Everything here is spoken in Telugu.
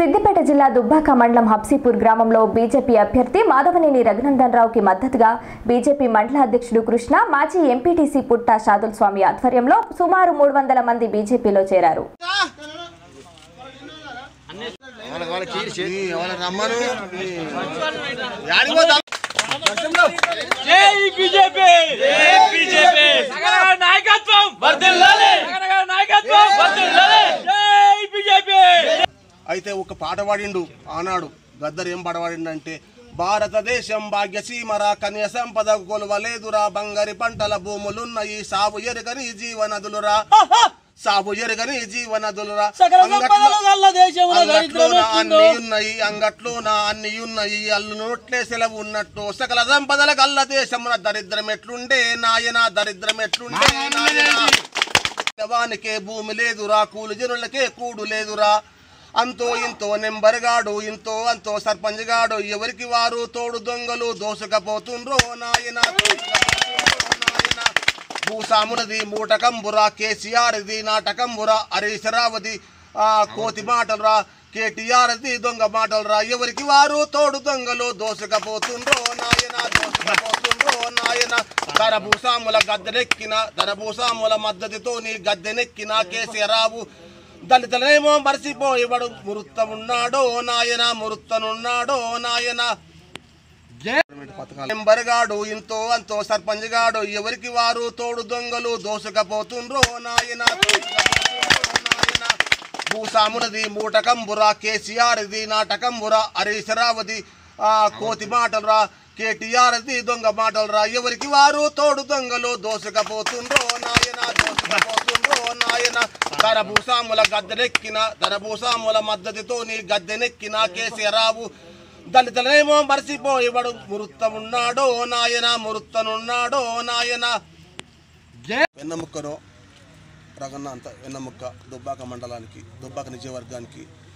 సిద్దిపేట జిల్లా దుబ్బాక మండలం హబ్సీపూర్ గ్రామంలో బీజేపీ అభ్యర్థి మాధవనేని రఘునందన్ రావుకి మద్దతుగా బీజేపీ మండల అధ్యక్షుడు కృష్ణ మాజీ ఎంపీటీసీ పుట్ట షాదుల్ స్వామి ఆధ్వర్యంలో సుమారు మూడు వందల మంది బీజేపీలో చేరారు వాళ్ళ వాళ్ళకి ఈడ్చి, వాళ్ళ రమ్మను యాడికి పోతాం? జై బీజేపీ జై బీజేపీ నగర నాయకత్వం వర్ధిల్లాలి నగర నాయకత్వం వర్ధిల్లాలి జై బీజేపీ అయితే ఒక పాట పాడిండు ఆనాడు గద్దర్ ఏం పాట పాడిండంటే భారతదేశం భాగ్యసీమరా కన్య సంపద కొలువలేదురా బంగారి పంటల భూములున్నాయి సాగు ఎరుగని జీవనదులురా సాగు ఎరుగని జీవనదులురా సకల అంగట్లో- సంపదలు గల్ల దేశములో అంగట్లోన దరిద్రం అన్ని వచ్చిందో. ఉన్నాయి అంగట్లోన అన్ని ఉన్నాయి అల్లు నోట్లే సెలవు ఉన్నట్టు సకల సంపదల గల్ల దేశమున దరిద్రం ఎట్లుండే నాయన దరిద్రం ఎట్లుండే నాయన వానికే భూమి లేదురా కూలి జనులకే కూడు లేదురా అంతో ఇంతో నెంబర్గాడు ఇంతో అంతో సర్పంచ్ గాడు ఎవరికి వారు తోడు దొంగలు దోసుకపోతుండ్రో నాయన దోసుకపోతుండ్రో నాయన భూసామునది మూటకంబురా కేసీఆర్ది నాటకంబురా హరీశరావది ఆ కోతి మాటలురా కేటీఆర్ది దొంగ మాటలురా ఎవరికి వారు తోడు దొంగలు దోసుకపోతుండ్రో నాయన దోసుకపోతుండ్రో నాయన ధర భూసాముల గద్దెనెక్కిన ధర భూసాముల మద్దతుతో నీ గద్దెనెక్కిన కేసీరావు దళితులనేమో మరచిపోయేవాడు మురుత్తమున్నాడో నాయన మురుత్తనున్నాడో నాయన నెంబర్గాడు ఇంతో అంతో సర్పంచ్ గాడు ఎవరికి వారు తోడు దొంగలు దోసుకపోతుండ్రో నాయన దోసుకపోతుండ్రో నాయన భూసామునది మూటకంబురా కేసీఆర్ది నాటకంబురా హరీశరావది ఆ కోతి మాటలురా కేటీఆర్ది దొంగ మాటలురా ఎవరికి వారు తోడు దొంగలు దోసుకపోతుండ్రో నాయన దోసుకపోతుండ్రో నాయన ధర భూసాముల గద్దెనెక్కిన ధర భూసాముల మద్దతుతో నీ గద్దెనెక్కిన కేసీరావు దళితులనేమో మరచిపోయేవాడు మురుత్తమున్నాడో నాయన మురుత్తనున్నాడో నాయన వెన్నముక్కలో రగన్న అంత వెన్నముక్క దుబ్బాక మండలానికి దుబ్బాక నిజవర్గానికి